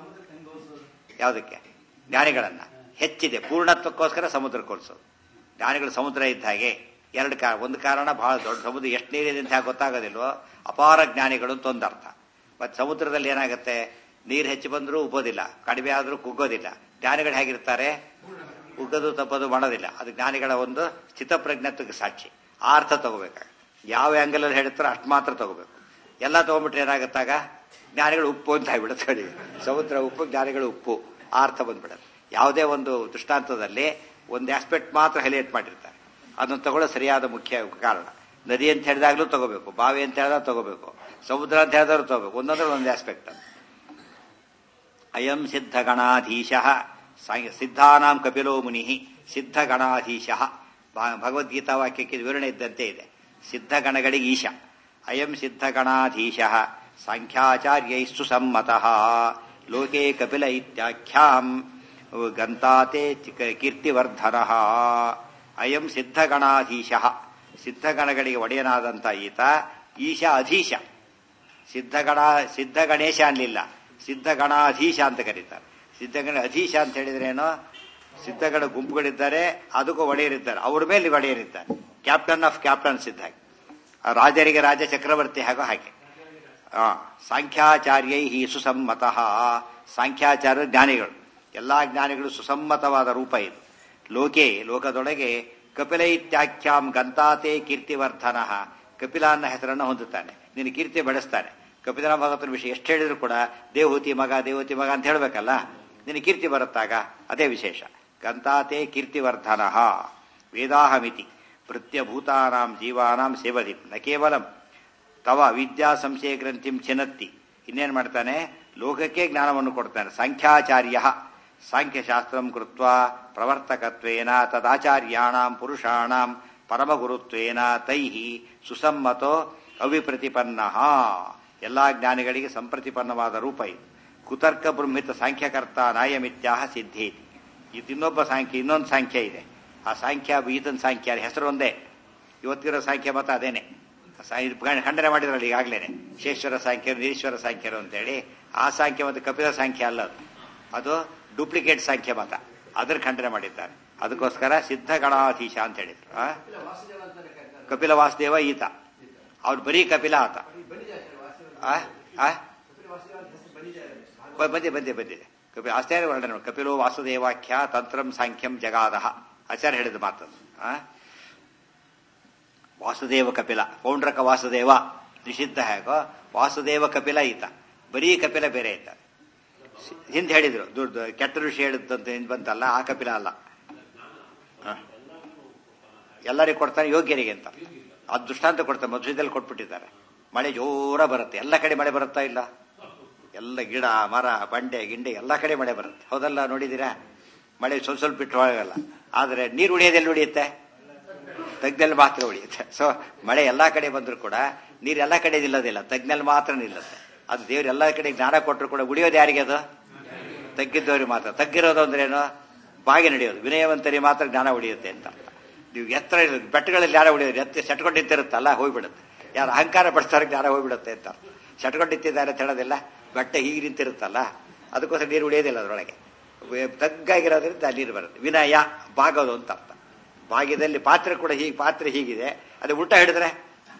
ಯಾವುದಕ್ಕೆ ಜ್ಞಾನಿಗಳನ್ನ ಹೆಚ್ಚಿದೆ ಪೂರ್ಣತ್ವಕ್ಕೋಸ್ಕರ ಸಮುದ್ರ ಕೊಲ್ಸೋದು ಜ್ಞಾನಿಗಳು ಸಮುದ್ರ ಇದ್ದ ಹಾಗೆ ಎರಡು ಕಾರಣ ಒಂದು ಕಾರಣ ಬಹಳ ದೊಡ್ಡ ಸಮುದ್ರ ಎಷ್ಟು ನೀರಿದೆ ಅಂತ ಗೊತ್ತಾಗೋದಿಲ್ವೋ ಅಪಾರ ಜ್ಞಾನಿಗಳು ಅಂತ ಒಂದು ಅರ್ಥ ಮತ್ತೆ ಸಮುದ್ರದಲ್ಲಿ ಏನಾಗುತ್ತೆ ನೀರು ಹೆಚ್ಚು ಬಂದರೂ ಉಬ್ಬೋದಿಲ್ಲ ಕಡಿಮೆ ಆದರೂ ಕುಗ್ಗೋದಿಲ್ಲ ಜ್ಞಾನಿಗಳು ಹೇಗಿರ್ತಾರೆ ಉಗ್ಗದು ತಪ್ಪದು ಮಾಡೋದಿಲ್ಲ ಅದು ಜ್ಞಾನಿಗಳ ಒಂದು ಸ್ಥಿತಪ್ರಜ್ಞತ್ವಕ್ಕೆ ಸಾಕ್ಷಿ ಆ ಅರ್ಥ ತಗೋಬೇಕಾಗ ಯಾವ ಆಂಗಲ್ ಅಲ್ಲಿ ಹೇಳ್ತಾರೋ ಅಷ್ಟು ಮಾತ್ರ ತಗೋಬೇಕು ಎಲ್ಲ ತಗೊಂಡ್ಬಿಟ್ರೆ ಏನಾಗುತ್ತಾಗ ಜ್ಞಾನಿಗಳು ಉಪ್ಪು ಅಂತ ಆಗ್ಬಿಡುತ್ತೆ ಕಡೆಗೆ ಸಮುದ್ರ ಉಪ್ಪು ಜ್ಞಾನಿಗಳು ಉಪ್ಪು ಆ ಅರ್ಥ ಬಂದ್ಬಿಡುತ್ತೆ ಯಾವುದೇ ಒಂದು ದೃಷ್ಟಾಂತದಲ್ಲಿ ಒಂದು ಆಸ್ಪೆಕ್ಟ್ ಮಾತ್ರ ಹೈಲೈಟ್ ಮಾಡಿರ್ತಾರೆ ಅದನ್ನು ತಗೊಳ್ಳೋ ಸರಿಯಾದ ಮುಖ್ಯ ಕಾರಣ ನದಿ ಅಂತ ಹೇಳಿದಾಗಲೂ ತಗೋಬೇಕು ಬಾವಿ ಅಂತ ಹೇಳಿದಾಗ ತಗೋಬೇಕು ಸಮುದ್ರ ಅಂತ ಹೇಳಿದ್ರು ತಗೋಬೇಕು ಒಂದೊಂದ್ರೆ ಒಂದು ಆಸ್ಪೆಕ್ಟ್ ಅಯಂ ಸಿದ್ಧಗಣಾಧೀಶ ಸಿದ್ಧಾನಾಂ ಕಪಿಲೋ ಮುನಿ ಸಿದ್ಧಗಣಾಧೀಶ ಭಗವದ್ಗೀತಾ ವಾಕ್ಯಕ್ಕೆ ವಿವರಣೆ ಇದ್ದಂತೆ ಇದೆ ಸಿದ್ಧಗಣಗಳಿಗೆ ಈಶ ಅಯಂ ಸಿದ್ಧಗಣಾಧೀಶ ಸಾಂಖ್ಯಾಚಾರ್ಯೈಸ್ತು ಸಮ್ಮತಃ ಲೋಕೆ ಕಪಿಲ ಇತ್ಯಾಖ್ಯಾಂ ಗಂತಾತೆ ಕೀರ್ತಿವರ್ಧನ ಅಯಂ ಸಿದ್ಧಗಣಾಧೀಶ ಸಿದ್ಧಗಣಗಳಿಗೆ ಒಡೆಯನಾದಂಥ ಈತ ಈಶ ಅಧೀಶ ಸಿದ್ಧಗಣ ಸಿದ್ಧ ಗಣೇಶ ಅನ್ಲಿಲ್ಲ ಸಿದ್ಧಗಣಾಧೀಶ ಅಂತ ಕರೀತಾರೆ ಸಿದ್ಧಗಣ ಅಧೀಶ ಅಂತ ಹೇಳಿದ್ರೇನು ಸಿದ್ಧಗಣ ಗುಂಪುಗಳಿದ್ದಾರೆ ಅದಕ್ಕೂ ಒಡೆಯರಿದ್ದಾರೆ ಅವ್ರ ಮೇಲೆ ಒಡೆಯರಿದ್ದಾರೆ ಕ್ಯಾಪ್ಟನ್ ಆಫ್ ಕ್ಯಾಪ್ಟನ್ಸ್ ಇದ್ದ ಹಾಗೆ ಆ ರಾಜರಿಗೆ ರಾಜ ಚಕ್ರವರ್ತಿ ಹಾಗೋ ಹಾಗೆ ಆ, ಸಾಂಖ್ಯಾಚಾರ್ಯೈ ಹಿ ಸುಸಮ್ಮತಃ ಸಾಂಖ್ಯಾಚಾರ್ಯ ಜ್ಞಾನಿಗಳು ಎಲ್ಲಾ ಜ್ಞಾನಿಗಳು ಸುಸಮ್ಮತವಾದ ರೂಪ ಇದು ಲೋಕೆ ಲೋಕದೊಳಗೆ ಕಪಿಲ ಇತ್ಯಾಖ್ಯಾಂ ಗಂತಾತೆ ಕೀರ್ತಿವರ್ಧನ ಕಪಿಲ ಅನ್ನೋ ಹೆಸರನ್ನು ಹೊಂದುತ್ತಾನೆ ನಿನ್ನ ಕೀರ್ತಿ ಬೆಳೆಸ್ತಾನೆ ಕಪಿಲ ಭಗವತನ ವಿಷಯ ಎಷ್ಟು ಹೇಳಿದ್ರು ಕೂಡ ದೇವಹೂತಿ ಮಗ ದೇವಹೂತಿ ಮಗ ಅಂತ ಹೇಳ್ಬೇಕಲ್ಲ ನಿನ್ನ ಕೀರ್ತಿ ಬರುತ್ತಾಗ ಅದೇ ವಿಶೇಷ ಗಂತಾತೆ ಕೀರ್ತಿವರ್ಧನ ವೇದಾಹಮಿತಿ ಭೃತ್ಯಭೂತಾನಾಂ ಜೀವಾನಾಂ ಸೇವದಿ ನ ಕೇವಲಂ ತವ ವಿದ್ಯಾ ಸಂಶಯ ಗ್ರಂಥಿಂ ಚಿನತ್ತಿ ಇನ್ನೇನ್ ಮಾಡ್ತಾನೆ ಲೋಕಕ್ಕೆ ಜ್ಞಾನವನ್ನು ಕೊಡ್ತಾನೆ ಸಾಂಖ್ಯಾಚಾರ್ಯ ಸಾಂಖ್ಯಶಾಸ್ತ್ರ ಕೃತ್ವ ಪ್ರವರ್ತಕತ್ವೇನ ತದಾಚಾರ್ಯಾಣಾಂ ಪುರುಷಾಣಾಂ ಪರಮಗುರುತ್ವೇನ ತೈಹಿ ಸುಸಮ್ಮತೋ ಅವಿಪ್ರತಿಪನ್ನ ಎಲ್ಲಾ ಜ್ಞಾನಿಗಳಿಗೆ ಸಂಪ್ರತಿಪನ್ನವಾದ ರೂಪ ಇದು ಕುತರ್ಕ ಬ್ರಹ್ಮಿತ ಸಾಂಖ್ಯಕರ್ತ ನಾಯಮಿತ್ಯಾಹ ಸಿದ್ಧಿ ಇದು ಇನ್ನೊಬ್ಬ ಸಾಂಖ್ಯ ಇನ್ನೊಂದು ಸಾಂಖ್ಯ ಇದೆ ಆ ಸಾಂಖ್ಯ ಈತನ ಸಾಂಖ್ಯ ಹೆಸರು ಒಂದೇ ಇವತ್ತಿರೋ ಸಾಂಖ್ಯ ಮತ ಅದೇನೆ ಸಾ- ಇದು ಖಂಡ- ಖಂಡನೆ ಮಾಡಿದ್ರಲ್ಲ ಈಗಾಗಲೇ ಶೇಶ್ವರ ಸಾಂಖ್ಯರು ನಿರೀಶ್ವರ ಸಾಂಖ್ಯರು ಅಂತೇಳಿ ಆ ಸಾಂಖ್ಯ ಮತ್ತು ಕಪಿಲ ಸಾಂಖ್ಯ ಅಲ್ಲ ಅದು ಅದು ಡೂಪ್ಲಿಕೇಟ್ ಸಾಂಖ್ಯ ಮತ ಅದ್ರ ಖಂಡನೆ ಮಾಡಿದ್ದಾರೆ ಅದಕ್ಕೋಸ್ಕರ ಸಿದ್ಧ ಗಣಾಧೀಶ ಅಂತ ಹೇಳಿದ್ರು ಆ? ಕಪಿಲ ವಾಸುದೇವ ಈತ ಅವ್ರು ಬರೀ ಕಪಿಲ ಆತ ಆ? ಆ? ಬ- ಬಂದೆ ಬಂದೆ ಬಂದಿದೆ ಕಪಿ ಆಚಾರ್ಯ ವರ್ಣನೆ ನೋಡಿ. ಕಪಿಲೋ ವಾಸುದೇವಾಖ್ಯ ತಂತ್ರಂ ಸಾಂಖ್ಯಂ ಜಗಾದಹ ಆಚಾರ್ಯ ಹೇಳಿದ ಮಾತದು ಆ? ವಾಸುದೇವ ಕಪಿಲ ಪೌಂಡ್ರಕ ವಾಸುದೇವ ನಿಷಿದ್ಧ ಹೇಗೋ ವಾಸುದೇವ ಕಪಿಲ ಈತ ಬರೀ ಕಪಿಲ ಬೇರೆ ಈತ ಹಿಂದೆ ಹೇಳಿದ್ರು ದುಡ್ಡು ಕೆಟ್ಟ ಋಷಿ ಹೇಳಿದ್ದಂತ ಹಿಂದೆ ಬಂತಲ್ಲ ಆ ಕಪಿಲ ಅಲ್ಲ ಹ. ಎಲ್ಲರಿಗೂ ಕೊಡ್ತಾನೆ ಯೋಗ್ಯರಿಗೆ ಅಂತ ಅದು ದೃಷ್ಟಾಂತ ಕೊಡ್ತಾರೆ ಮಧ್ವದಲ್ಲಿ ಕೊಟ್ಬಿಟ್ಟಿದ್ದಾರೆ ಮಳೆ ಜೋರ ಬರುತ್ತೆ ಎಲ್ಲ ಕಡೆ ಮಳೆ ಬರುತ್ತಾ ಇಲ್ಲ ಎಲ್ಲ ಗಿಡ ಮರ ಬಂಡೆ ಗಿಂಡೆ ಎಲ್ಲ ಕಡೆ ಮಳೆ ಬರುತ್ತೆ ಹೌದಲ್ಲ ನೋಡಿದ್ದೀರಾ ಮಳೆ ಸ್ವಲ್ಪ ಸ್ವಲ್ಪ ಬಿಟ್ಟು ಹೋಗಲ್ಲ ಆದರೆ ನೀರು ಉಳಿಯೋದೆಲ್ಲಿ ಉಳಿಯುತ್ತೆ ತಗ್ನಲ್ಲಿ ಮಾತ್ರ ಉಳಿಯುತ್ತೆ ಸೊ ಮಳೆ ಎಲ್ಲಾ ಕಡೆ ಬಂದರೂ ಕೂಡ ನೀರು ಎಲ್ಲಾ ಕಡೆ ನಿಲ್ಲೋದಿಲ್ಲ ತಗ್ನಲ್ಲಿ ಮಾತ್ರ ನಿಲ್ಲುತ್ತೆ ಅದು ದೇವ್ರು ಎಲ್ಲಾ ಕಡೆ ಜ್ಞಾನ ಕೊಟ್ಟರು ಕೂಡ ಉಳಿಯೋದು ಯಾರಿಗೆ ಅದು ತಗ್ಗಿದ್ದವ್ರಿಗೆ ಮಾತ್ರ ತಗ್ಗಿರೋದು ಅಂದ್ರೆ ಏನು ಬಾಗಿ ನಡೆಯೋದು ವಿನಯವಂತರಿಗೆ ಮಾತ್ರ ಜ್ಞಾನ ಉಳಿಯುತ್ತೆ ಅಂತ ನೀವು ಎತ್ತರ ಇರೋದು, ಬೆಟ್ಟಗಳಲ್ಲಿ ಜ್ಞಾನ ಉಳಿಯೋದು ಎತ್ತಿ ಸೆಟ್ಕೊಂಡು ನಿಂತಿರುತ್ತಲ್ಲ ಹೋಗ್ಬಿಡುತ್ತೆ ಯಾರು ಅಹಂಕಾರ ಪಡಿಸ್ತಾರೆ ಜ್ಞಾನ ಹೋಗ್ಬಿಡುತ್ತೆ ಅಂತ ಸೆಟ್ಕೊಂಡು ನಿಂತಿದ್ದಾರೆ ಅಂತ ಹೇಳೋದಿಲ್ಲ ಬೆಟ್ಟ ಹೀಗೆ ನಿಂತಿರುತ್ತಲ್ಲ ಅದಕ್ಕೋಸ್ಕರ ನೀರು ಉಳಿಯೋದಿಲ್ಲ ಅದರೊಳಗೆ ವೆ- ತಗ್ಗಾಗಿರೋದ್ರಿಂದ ನೀರು ಬರುತ್ತೆ ವಿನಯ ಬಾಗೋದು ಅಂತ ಅರ್ಥ ಭಾಗ್ಯದಲ್ಲಿ ಪಾತ್ರೆ ಕೂಡ ಹೀಗೆ ಪಾತ್ರೆ ಹೀಗಿದೆ ಅದು ಉಲ್ಟ ಹಿಡಿದ್ರೆ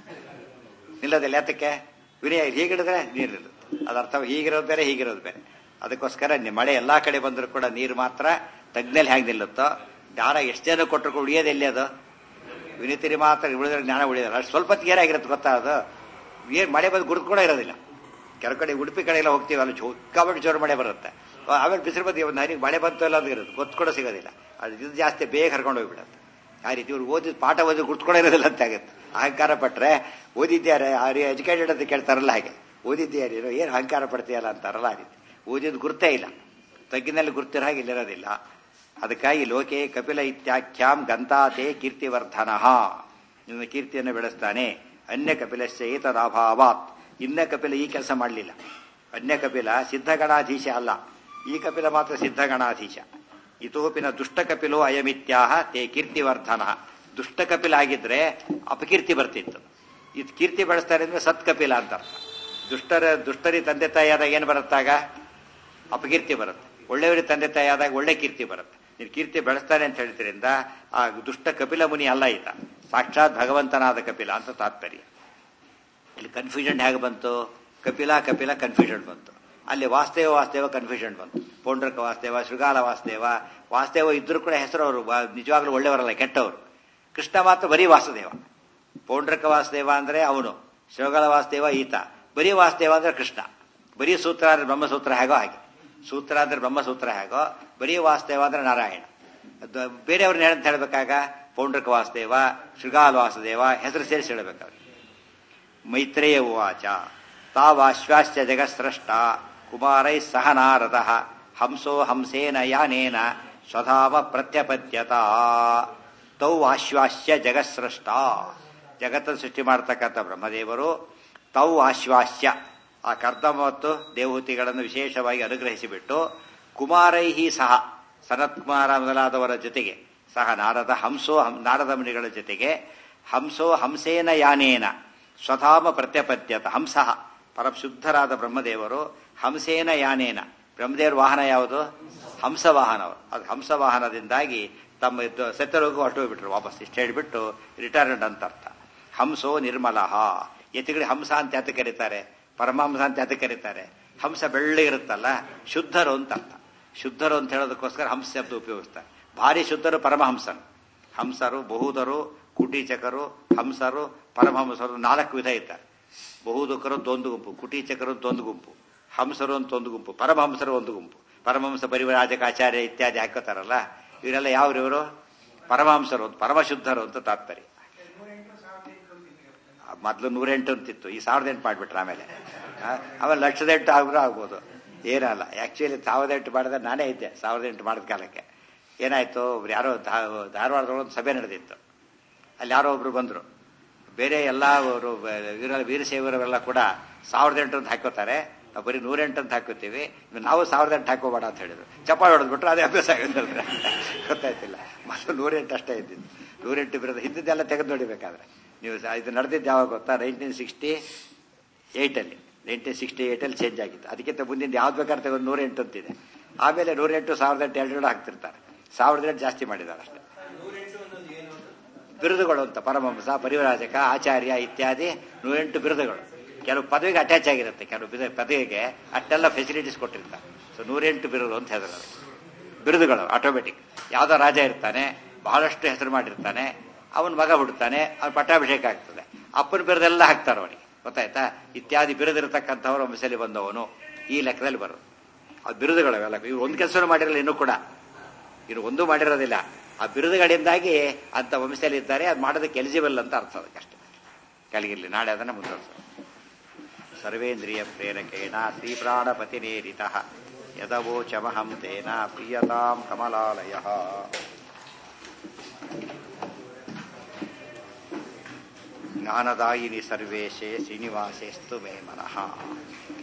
ನಿಲ್ಲೋದಿಲ್ಲ ಯಾತಕ್ಕೆ ವಿನಯ ಹೀಗೆ ಹಿಡಿದ್ರೆ ನೀರು ನಿಲ್ಲುತ್ತೆ ಅದರ್ಥ ಹೀಗಿರೋದು ಬೇರೆ ಹೀಗಿರೋದು ಬೇರೆ ಅದಕ್ಕೋಸ್ಕರ ನಿ- ಮಳೆ ಎಲ್ಲಾ ಕಡೆ ಬಂದರೂ ಕೂಡ ನೀರು ಮಾತ್ರ ತಗ್ನಲ್ಲಿ ಹೇಗೆ ನಿಲ್ಲುತ್ತೋ ಜ್ಞಾನ ಎಷ್ಟೇನೋ ಕೊಟ್ಟರು ಕೂಡ ಉಳಿಯೋದು ಎಲ್ಲಿ ಅದು ವಿನಿತಿರಿ ಮಾತ್ರ ಉಳಿದ್ರೆ ಜ್ಞಾನ ಉಳಿಯೋದಿಲ್ಲ ಅಷ್ಟು ಸ್ವಲ್ಪ ಹೊತ್ತಿಗೆ ಏನಾಗಿರುತ್ತೆ ಗೊತ್ತಾ ಅದು ಏನ್ ಮಳೆ ಬಂದು ಗುರುತು ಕೂಡ ಇರೋದಿಲ್ಲ ಕೆಲವು ಕಡೆ ಉಡುಪಿ ಕಡೆ ಎಲ್ಲ ಹೋಗ್ತೀವಿ ಅಲ್ಲಿ ಸಿಕ್ಕಾಪಟ್ಟೆ ಜೋರು ಮಳೆ ಬರುತ್ತೆ ಆಮೇಲೆ ಬಿಸಿಲು ಬಂದು ಒಂದು ಹನಿಗೆ ಮಳೆ ಬಂತು ಎಲ್ಲ ಅದು ಇರುತ್ತೆ ಗೊತ್ತು ಕೂಡ ಸಿಗೋದಿಲ್ಲ ಅದು ಇದು ಜಾಸ್ತಿ ಬೇಗ ಕರ್ಕೊಂಡು ಹೋಗ್ಬಿಡುತ್ತೆ ಆ ರೀತಿ ಇವ್ರು ಓದಿದ ಪಾಠ ಓದಿ ಗುರ್ತ್ಕೊಳ್ಳೋ ಇರೋದಿಲ್ಲ ಅಂತ ಆಗುತ್ತೆ ಅಹಂಕಾರ ಪಟ್ರೆ ಓದಿದ್ಯಾರೆ ಆ ಎಜುಕೇಟೆಡ್ ಅಂತ ಕೇಳ್ತಾರಲ್ಲ ಹಾಗೆ ಓದಿದ್ಯಾರು ಏನು ಅಹಂಕಾರ ಪಡ್ತೀಯಲ್ಲ ಅಂತಾರಲ್ಲ ಆ ರೀತಿ ಓದಿದ ಗುರ್ತೇ ಇಲ್ಲ ತಗ್ಗಿನಲ್ಲಿ ಗುರ್ತಿರೋ ಹಾಗೆ ಇಲ್ಲಿರೋದಿಲ್ಲ ಅದಕ್ಕಾಗಿ ಲೋಕೆ ಕಪಿಲ ಇತ್ಯಾಖ್ಯಾಂ ಗಂತಾತೆ ಕೀರ್ತಿವರ್ಧನ ನಿನ್ನ ಕೀರ್ತಿಯನ್ನು ಬೆಳೆಸ್ತಾನೆ ಅನ್ಯ ಕಪಿಲಶ್ಚ ಏತದಾಭಾವಾತ್ ಇನ್ನ ಕಪಿಲ ಈ ಕೆಲಸ ಮಾಡಲಿಲ್ಲ ಅನ್ಯ ಕಪಿಲ ಸಿದ್ಧಗಣಾಧೀಶ ಅಲ್ಲ ಈ ಕಪಿಲ ಮಾತ್ರ ಸಿದ್ಧಗಣಾಧೀಶ ಇತೋಪಿನ ದುಷ್ಟ ಕಪಿಲೋ ಅಯಮಿತ್ಯಾಹ ತೇ ಕೀರ್ತಿವರ್ಧನ ದುಷ್ಟ ಕಪಿಲ ಆಗಿದ್ರೆ ಅಪಕೀರ್ತಿ ಬರ್ತಿತ್ತು ಇದು ಕೀರ್ತಿ ಬೆಳೆಸ್ತಾರೆ ಅಂದ್ರೆ ಸತ್ ಕಪಿಲ ಅಂತ ಅರ್ಥ ದುಷ್ಟರ ದುಷ್ಟರಿ ತಂದೆ ತಾಯಿಯಾದಾಗ ಏನು ಬರುತ್ತಾಗ ಅಪಕೀರ್ತಿ ಬರುತ್ತೆ ಒಳ್ಳೆಯವರಿ ತಂದೆ ತಾಯಿಯಾದಾಗ ಒಳ್ಳೆ ಕೀರ್ತಿ ಬರುತ್ತೆ ನೀನು ಕೀರ್ತಿ ಬೆಳೆಸ್ತಾನೆ ಅಂತ ಹೇಳ್ತಿರಿಂದ ಆ ದುಷ್ಟ ಕಪಿಲ ಮುನಿ ಅಲ್ಲ ಈತ ಸಾಕ್ಷಾತ್ ಭಗವಂತನಾದ ಕಪಿಲ ಅಂತ ತಾತ್ಪರ್ಯ ಇಲ್ಲಿ ಕನ್ಫ್ಯೂಷನ್ ಹೇಗೆ ಬಂತು ಕಪಿಲ ಕಪಿಲ ಕನ್ಫ್ಯೂಷನ್ ಬಂತು ಅಲ್ಲಿ ವಾಸ್ತೇವ ವಾಸ್ತೇವ ಕನ್ಫ್ಯೂಷನ್ ಬಂತು ಪೌಂಡ್ರಕ ವಾಸ್ತೇವ ಶೃಗಾಲ ವಾಸ್ತೇವ ವಾಸ್ತೇವ ಇದ್ರೂ ಕೂಡ ಹೆಸರು ಅವರು ನಿಜವಾಗ್ಲೂ ಒಳ್ಳೆಯವರಲ್ಲ ಕೆಟ್ಟವರು ಕೃಷ್ಣ ಮಾತ್ರ ಬರೀ ವಾಸುದೇವ ಪೌಂಡ್ರಕ ವಾಸುದೇವ ಅಂದ್ರೆ ಅವನು ಶೃಗಾಲ ವಾಸ್ತೇವ ಈತ ಬರೀ ವಾಸ್ತೇವ ಅಂದ್ರೆ ಕೃಷ್ಣ ಬರೀ ಸೂತ್ರ ಅಂದ್ರೆ ಬ್ರಹ್ಮಸೂತ್ರ ಹೇಗೋ ಹಾಗೆ ಸೂತ್ರ ಅಂದ್ರೆ ಬ್ರಹ್ಮಸೂತ್ರ ಹೇಗೋ ಬರೀ ವಾಸ್ತೇವ ಅಂದ್ರೆ ನಾರಾಯಣ ಅದು ಬೇರೆಯವ್ರನ್ನ ಏನಂತ ಹೇಳ್ಬೇಕಾಗ ಪೌಂಡ್ರಕ ವಾಸುದೇವ ಶೃಗಾಲ ವಾಸುದೇವ ಹೆಸರು ಸೇರಿಸಿ ಹೇಳ್ಬೇಕಾದ್ರೆ ಮೈತ್ರೇಯ ಉವಾಚ ತಾವಾಶ್ವಾಸ್ಯ ಜಗತ್ಸ್ರಷ್ಟ ಕುಮಾರೈ ಸಹ ನಾರದ ಹಂಸೋ ಹಂಸೇನ ಯಾನೇನ ಸ್ವಧಾಮ ಪ್ರತ್ಯಪದ್ಯತ ತೌ ಆಶ್ವಾಸ್ಯ ಜಗತ್ಸ್ರಷ್ಟ ಜಗತ್ತನ್ನು ಸೃಷ್ಟಿ ಮಾಡತಕ್ಕಂಥ ಬ್ರಹ್ಮದೇವರು ತೌ ಆಶ್ವಾಸ್ಯ ಆ ಕರ್ದಮ ಮತ್ತು ದೇವಹೂತಿಗಳನ್ನು ವಿಶೇಷವಾಗಿ ಅನುಗ್ರಹಿಸಿಬಿಟ್ಟು ಕುಮಾರೈಹಿ ಸಹ ಸನತ್ ಕುಮಾರ ಮೊದಲಾದವರ ಜೊತೆಗೆ ಸಹ ನಾರದ ಹಂಸೋ ಹಂ- ನಾರದ ಮುನಿಗಳ ಜೊತೆಗೆ ಹಂಸೋ ಹಂಸೇನ ಯಾನೇನ ಸ್ವಧಾಮ ಪ್ರತ್ಯಪದ್ಯತ ಹಂಸ ಪರಶುದ್ಧರಾದ ಬ್ರಹ್ಮದೇವರು ಹಂಸೇನ ಯಾನೇನ ಬ್ರಹ್ಮದೇವರ ವಾಹನ ಯಾವುದು ಹಂಸ ವಾಹನವರು ಅದು ಹಂಸ ವಾಹನದಿಂದಾಗಿ ತಮ್ಮ ಇದ್ದ ಸತ್ಯರೋಗ ಹೊರಟೋಗ್ಬಿಟ್ರು ವಾಪಸ್ ಇಷ್ಟು ಹೇಳಿಬಿಟ್ಟು ರಿಟರ್ನ್ಡ್ ಅಂತ ಅರ್ಥ ಹಂಸೋ ನಿರ್ಮಲಃ ಯತಿಗಳಿಗೆ ಹಂಸ ಅಂತ ಯಾತ ಕರೀತಾರೆ ಪರಮಹಂಸ ಅಂತ ಯಾತ ಕರೀತಾರೆ ಹಂಸ ಬೆಳ್ಳಗಿರುತ್ತಲ್ಲ ಶುದ್ಧರು ಅಂತ ಅರ್ಥ ಶುದ್ಧರು ಅಂತ ಹೇಳೋದಕ್ಕೋಸ್ಕರ ಹಂಸ ಶಬ್ದ ಉಪಯೋಗಿಸ್ತಾರೆ ಭಾರಿ ಶುದ್ಧರು ಪರಮಹಂಸರು ಹಂಸರು ಬಹುದರು ಕುಟೀಚಕರು ಹಂಸರು ಪರಮಹಂಸರು ನಾಲ್ಕು ವಿಧ ಇದ್ದಾರೆ ಬಹುದುಕರು ಒಂದು ಗುಂಪು ಕುಟೀಚಕರು ಒಂದು ಗುಂಪು ಹಂಸರು ಅಂತ ಒಂದು ಗುಂಪು ಪರಮಹಂಸರು ಒಂದು ಗುಂಪು ಪರಮಹಂಸ ಪರಿವರಾಜಕ ಆಚಾರ್ಯ ಇತ್ಯಾದಿ ಹಾಕೋತಾರಲ್ಲ ಇವರೆಲ್ಲ ಯಾವ್ರು ಇವರು ಪರಮಹಂಸರು ಅಂತ ಪರಮಶುದ್ಧರು ಅಂತ ತಾತ್ಪರ್ಯ ಮೊದಲು ನೂರೆಂಟು ಅಂತಿತ್ತು ಈ ಸಾವಿರದ ಎಂಟು ಮಾಡ್ಬಿಟ್ರೆ ಆಮೇಲೆ ಆ, ಆಮೇಲೆ ಲಕ್ಷದ ಎಂಟು ಆಗ್ರೂ ಆಗ್ಬೋದು ಏನಲ್ಲ ಆ್ಯಕ್ಚುಲಿ ಸಾವಿರದ ಎಂಟು ಮಾಡಿದ ನಾನೇ ಇದ್ದೆ ಸಾವಿರದ ಎಂಟು ಮಾಡಿದ ಕಾಲಕ್ಕೆ ಏನಾಯ್ತು ಒಬ್ರು ಯಾರೋ ಧಾ- ಧಾರವಾಡದೊಳಗೆ ಒಂದು ಸಭೆ ನಡೆದಿತ್ತು ಅಲ್ಲಿ ಯಾರೋ ಒಬ್ರು ಬಂದರು ಬೇರೆ ಎಲ್ಲ ಅವರು ವೀರ ವೀರಶೈವರೆಲ್ಲ ಕೂಡ ಸಾವಿರದ ಎಂಟು ಅಂತ ಹಾಕೋತಾರೆ ನಾವು ಬರೀ ನೂರೆಂಟು ಅಂತ ಹಾಕೋತೀವಿ ಇನ್ನು ನಾವು ಸಾವಿರದ ಎಂಟು ಹಾಕೋಬೇಡ ಅಂತ ಹೇಳಿದ್ರು ಚಪ್ಪಾಳೆ ಹೊಡೆದ್ಬಿಟ್ರೆ ಅದೇ ಅಭ್ಯಾಸ ಆಗಿದ್ದಲ್ರಿ ಗೊತ್ತಾಯ್ತಿಲ್ಲ ಮೊದಲು ನೂರೆಂಟು ಅಷ್ಟೇ ಇದ್ದಿದ್ದು ನೂರೆಂಟು ಬಿರೋದು ಹಿಂದಿದ್ದೆಲ್ಲ ತೆಗೆದು ನೋಡಿಬೇಕಾದ್ರೆ ನೀವು ಸ- ಇದು ನಡೆದಿದ್ದು ಯಾವಾಗ ಗೊತ್ತಾ ನೈನ್ಟೀನ್ ಸಿಕ್ಸ್ಟಿ ಏಯ್ಟಲ್ಲಿ ನೈನ್ಟೀನ್ ಸಿಕ್ಸ್ಟಿ ಏಯ್ಟಲ್ಲಿ ಚೇಂಜ್ ಆಗಿತ್ತು ಅದಕ್ಕಿಂತ ಮುಂದಿನ ಯಾವ್ದು ಬೇಕಾದ್ರೆ ತೆಗೆದು ನೂರೆಂಟು ಅಂತಿದೆ ಆಮೇಲೆ ನೂರೆಂಟು ಸಾವಿರದ ಎಂಟು ಎರಡು ಎರಡು ಹಾಕ್ತಿರ್ತಾರೆ ಸಾವಿರದ ಎಂಟು ಜಾಸ್ತಿ ಮಾಡಿದ್ದಾರೆ ಅಷ್ಟೇ ಬಿರುದುಗಳು ಅಂತ ಪರಮಹಂಸ ಪರಿವರಾಜಕ ಆಚಾರ್ಯ ಇತ್ಯಾದಿ ನೂರೆಂಟು ಬಿರುದುಗಳು ಕೆಲವು ಪದವಿಗೆ ಅಟ್ಯಾಚ್ ಆಗಿರುತ್ತೆ ಕೆಲವು ಬಿದ- ಪದವಿಗೆ ಅಷ್ಟೆಲ್ಲ ಫೆಸಿಲಿಟೀಸ್ ಕೊಟ್ಟಿರ್ತಾರೆ ಸೊ ನೂರೆಂಟು ಬಿರುದು ಅಂತ ಹೇಳಿದ್ರು ಬಿರುದುಗಳು ಆಟೋಮೆಟಿಕ್ ಯಾವ್ದೋ ರಾಜ ಇರ್ತಾನೆ ಬಹಳಷ್ಟು ಹೆಸರು ಮಾಡಿರ್ತಾನೆ ಅವನ ಮಗ ಹುಡ್ತಾನೆ ಅವ್ನ ಪಟ್ಟಾಭಿಷೇಕ ಆಗ್ತದೆ ಅಪ್ಪನ ಬಿರುದೆಲ್ಲ ಹಾಕ್ತಾರೆ ಅವನಿಗೆ ಗೊತ್ತಾಯ್ತಾ ಇತ್ಯಾದಿ ಬಿರುದಿರತಕ್ಕಂಥವ್ರು ವಂಶದಲ್ಲಿ ಬಂದವನು ಈ ಲೆಕ್ಕದಲ್ಲಿ ಬರೋದು ಆ ಬಿರುದುಗಳು ಅವೆಲ್ಲ ಇವ್ರು ಒಂದು ಕೆಲಸನೂ ಮಾಡಿರಲ್ಲ ಇನ್ನೂ ಕೂಡ ಇನ್ನು ಒಂದೂ ಮಾಡಿರೋದಿಲ್ಲ ಆ ಬಿರುದುಗಳಿಂದಾಗಿ ಅಂತ ವಂಶದಲ್ಲಿ ಇದ್ದಾರೆ ಅದು ಮಾಡೋದಕ್ಕೆ ಎಲಿಜಿಬಲ್ ಅಂತ ಅರ್ಥ ಅದಕ್ಕಷ್ಟೇ ಕಲಿಗಿರ್ಲಿ ನಾಳೆ ಅದನ್ನು ಮುಂದುವರಿಸ ಸರ್ವೇಂದ್ರಿಯ ಪ್ರೇರಕೇಣ ಶ್ರೀ ಪ್ರಾಣಪತಿನೇರಿತ ಯದವೋಚಮಹಂ ತೇನ ಪ್ರಿಯತಾಂ ಕಮಲಾಲಯ ಜ್ಞಾನದಾಯಿನಿ ಸರ್ವೇಶೇ ಶ್ರೀನಿವಾಸೇಸ್ತು ಮೇ ಮನಃ